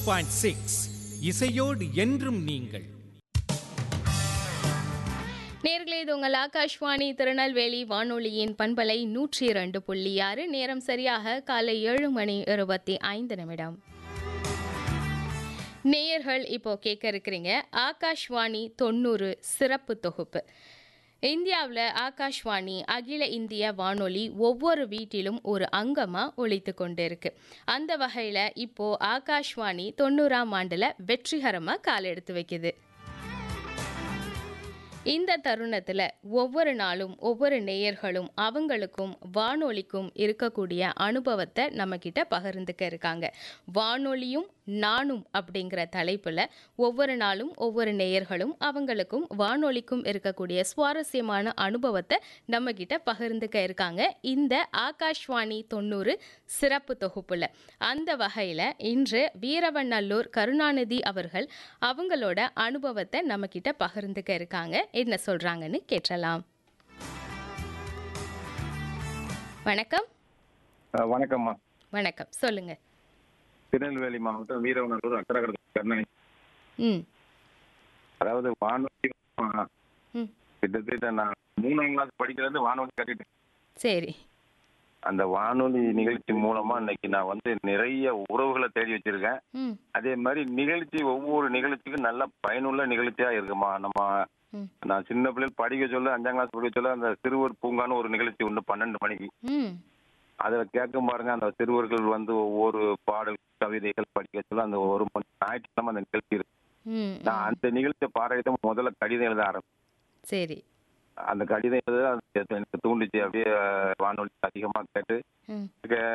Point six இசையோடு என்றும் நீங்கள் நேர்களே இது உங்கள் ஆகாஷ்வாணி திருநெல்வேலி வானொலியின் பண்பலை நூற்றி இரண்டு புள்ளி ஆறு நேரம் சரியாக காலை ஏழு மணி இருபத்தி ஐந்து நிமிடம் நேயர்கள் இப்போ கேட்க இருக்கிறீங்க ஆகாஷ்வாணி தொண்ணூறு சிறப்பு தொகுப்பு இந்தியாவில் ஆகாஷ்வாணி அகில இந்திய வானொலி ஒவ்வொரு வீட்டிலும் ஒரு அங்கமாக ஒழித்து கொண்டு இருக்கு அந்த வகையில் இப்போ ஆகாஷ்வாணி தொண்ணூறாம் ஆண்டில் வெற்றிகரமாக கால் எடுத்து வைக்குது இந்த தருணத்தில் ஒவ்வொரு நாளும் ஒவ்வொரு நேயர்களும் அவங்களுக்கும் வானொலிக்கும் இருக்கக்கூடிய அனுபவத்தை நம்மக்கிட்ட பகிர்ந்துக்க இருக்காங்க வானொலியும் நானும் அப்படிங்கிற தலைப்பில் ஒவ்வொரு நாளும் ஒவ்வொரு நேயர்களும் அவங்களுக்கும் வானொலிக்கும் இருக்கக்கூடிய சுவாரஸ்யமான அனுபவத்தை நம்மக்கிட்ட பகிர்ந்துக்க இருக்காங்க இந்த ஆகாஷ்வாணி தொண்ணூறு சிறப்பு தொகுப்புல அந்த வகையில் இன்று வீரவநல்லூர் கருணாநிதி அவர்கள் அவங்களோட அனுபவத்தை நம்மக்கிட்ட பகிர்ந்துக்க இருக்காங்க என்ன சொல்றாங்கன்னு கேட்டலாம் வணக்கம் அஹ் வணக்கம்மா வணக்கம் சொல்லுங்க திருநெல்வேலி மாவட்டம் வீரவநல்லூர் அக்கரகர கருணை ம் அதாவது வானொலி அஹ், ம் கிட்டத்தட்ட நான் மூணாம் கிளாஸ் படிக்கிறது வானொலி கட்டிட்டேன் சரி அந்த வானொலி நிகழ்ச்சி மூலமா இன்னைக்கு நான் வந்து நிறைய உறவுகளை தேடி வச்சிருக்கேன் ம் அதே மாதிரி நிகழ்ச்சி ஒவ்வொரு நிகழ்ச்சிக்கும் நல்ல பயனுள்ள நிகழ்ச்சியா இருக்குமா நம்ம ம் நான் சின்ன பிள்ளைகள் படிக்க சொல்ல அஞ்சாம் கிளாஸ் படிக்க சொல்ல அந்த சிறுவர் பூங்கான்னு ஒரு நிகழ்ச்சி உண்டு பன்னெண்டு மணிக்கு ம் அதுல கேட்கும் பாருங்க அந்த சிறுவர்கள் வந்து ஒவ்வொரு பாடல் கவிதைகள் படிக்க சொல்ல அந்த ஒரு மணி ஞாயிற்றுக்கிழமை அந்த நிகழ்ச்சி இருக்கு ம் நான் அந்த நிகழ்ச்சியை பாராட்டி முதல்ல கடிதம் எழுத ஆரம்பிச்சேன் சரி அந்த கடிதம் எழுத அது எனக்கு தூண்டுச்சு அப்படியே வானொலி அதிகமா கேட்டு ம்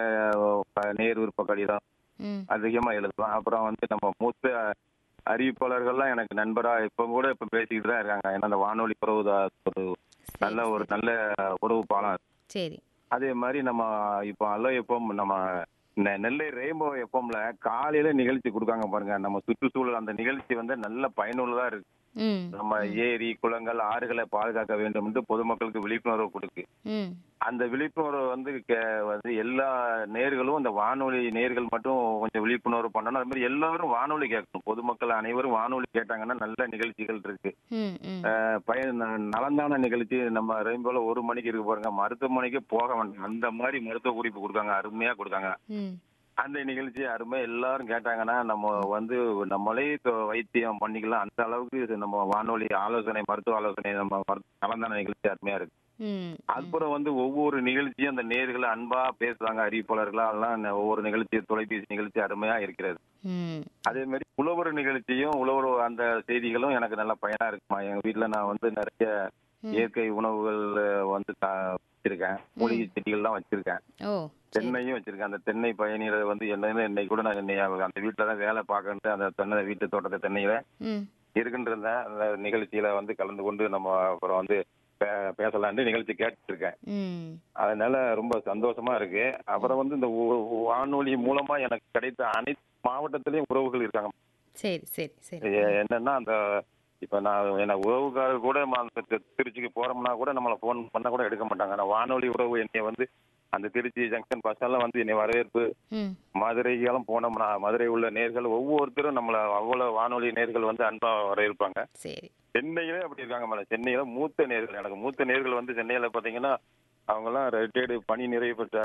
கே- நேர் விருப்ப கடிதம் ம் அதிகமா எழுதுவேன் அப்புறம் வந்து நம்ம மூத்த அறிவிப்பாளர்கள்லாம் எனக்கு நண்பரா இப்ப கூட இப்ப பேசிக்கிட்டு தான் இருக்காங்க ஏன்னா அந்த வானொலி உறவு தான் ஒரு நல்ல ஒரு நல்ல உறவு பாலம் சரி அதே மாதிரி நம்ம இப்போ அல்ல எப்பம் நம்ம நெ- நெல்லை ரெயின்போ எப்பம்ல காலையில நிகழ்ச்சி கொடுக்காங்க பாருங்க நம்ம சுற்றுச்சூழல் அந்த நிகழ்ச்சி வந்து நல்ல பயனுள்ளதா இருக்கு ம் நம்ம ஏரி குளங்கள் ஆறுகளை பாதுகாக்க வேண்டும் என்று பொதுமக்களுக்கு விழிப்புணர்வு கொடுக்கு ம் அந்த விழிப்புணர்வு வந்து கே- வந்து எல்லா நேர்களும் அந்த வானொலி நேர்கள் மட்டும் கொஞ்சம் விழிப்புணர்வு பண்ணணும் அது மாதிரி எல்லாரும் வானொலி கேட்கணும் பொதுமக்கள் அனைவரும் வானொலி கேட்டாங்கன்னா நல்ல நிகழ்ச்சிகள் இருக்கு ம் ம் அஹ் பயன் ந- நலந்தான நிகழ்ச்சி நம்ம ரெயின்போல ஒரு மணிக்கு இருக்கு பாருங்க மருத்துவமனைக்கு போக வேண்டாம் அந்த மாதிரி மருத்துவ குறிப்பு கொடுக்காங்க அருமையா கொடுக்காங்க ம் அந்த நிகழ்ச்சி அருமை எல்லாரும் கேட்டாங்கன்னா நம்ம வந்து நம்மளே இப்போ வைத்தியம் பண்ணிக்கலாம் அந்த அளவுக்கு இது நம்ம வானொலி ஆலோசனை மருத்துவ ஆலோசனை நம்ம மருத்துவ நலந்தான நிகழ்ச்சி அருமையா இருக்கு ம் அப்புறம் வந்து ஒவ்வொரு நிகழ்ச்சியும் அந்த நேர்களை அன்பா பேசுறாங்க அறிவிப்பாளர்களா அதெல்லாம் ந- ஒவ்வொரு நிகழ்ச்சி தொலைபேசி நிகழ்ச்சி அருமையா இருக்கிறது ம் அதே மாதிரி உழவர் நிகழ்ச்சியும் உழவர் அந்த செய்திகளும் எனக்கு நல்ல பயனா இருக்குமா எங்க வீட்டுல நான் வந்து நிறைய இயற்கை உணவுகள் அஹ், வந்து த- வச்சிருக்கேன் மூலிகை செடிகள்லாம் வச்சிருக்கேன் ஓ சரி தென்னையும் வச்சிருக்கேன் அந்த தென்னை பயணிகளை வந்து என்னன்னு இன்னைக்கு கூட நான் இன்னைக்கு அந்த வீட்டுல தான் வேலை பார்க்கன்ட்டு அந்த தென்னை வீட்டு தோட்டத்தை தென்னையில ம் இருக்கின்ற அந்த நிகழ்ச்சியில வந்து கலந்து கொண்டு நம்ம அப்புறம் வந்து பே- பேசலான்ட்டு நிகழ்ச்சி கேட்டுட்டு இருக்கேன் ம் அதனால ரொம்ப சந்தோஷமா இருக்கு அப்புறம் வந்து இந்த உ- உ- வானொலி மூலமா எனக்கு கிடைத்த அனைத்து மாவட்டத்திலயும் உறவுகள் இருக்காங்க சரி சரி சரி எ- என்னன்னா அந்த இப்ப நான் என்ன உறவுக்காரர் கூட ம- அந்த தி- திருச்சிக்கு போறோம்னா கூட நம்மள போன் பண்ண கூட எடுக்க மாட்டாங்க ஆனா வானொலி உறவு என்னை வந்து அந்த திருச்சி ஜங்ஷன் பஸ் எல்லாம் வந்து என்னை வரவேற்பு ம் மதுரைக்கெல்லாம் போனோம்னா மதுரை உள்ள நேர்கள் ஒவ்வொருத்தரும் நம்மள அவ்வளவு வானொலி நேர்கள் வந்து அன்பா வரவேற்பாங்க சரி சென்னையிலே அப்படி இருக்காங்க மேடம் சென்னையில மூத்த நேர்கள் எனக்கு மூத்த நேர்கள் வந்து சென்னையில பாத்தீங்கன்னா அவங்க எல்லாம் ரிட்டையர்டு பணி நிறைவு பெற்ற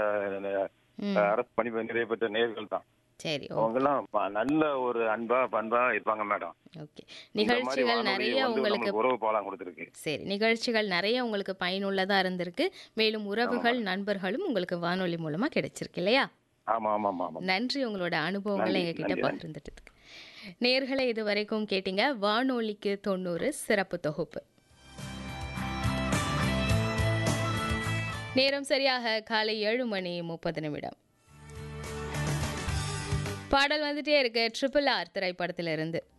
ம் அஹ், அரசு பணி நிறைவு பெற்ற நேர்கள் தான் சரி ஓ அவங்க எல்லாம் ப- நல்ல ஒரு அன்பா பண்பா இருப்பாங்க மேடம் ஓகே இந்த மாதிரி நிகழ்ச்சிகள் வானொலி நிறைய வந்து உங்களுக்கு நம்மளுக்கு உறவு பாலம் கொடுத்துருக்கு சரி நிகழ்ச்சிகள் நிறைய உங்களுக்கு பயனுள்ளதா இருந்திருக்கு மேலும் உறவுகள் நண்பர்களும் உங்களுக்கு வானொலி மூலமா கிடைச்சிருக்கு இல்லையா ஆமா ஆமா ஆமா ஆமா நன்றி உங்களோட அனுபவங்களை நன்றி, எங்ககிட்ட நன்றி, நன்றி. பகிர்ந்துட்டதுக்கு நேர்களை இது வரைக்கும் கேட்டீங்க வானொலிக்கு தொண்ணூறு சிறப்பு தொகுப்பு நேரம் சரியாக காலை ஏழு மணி முப்பது நிமிடம் பாடல் வந்துட்டே இருக்கு ட்ரிபிள் ஆர் திரைப்படத்திலிருந்து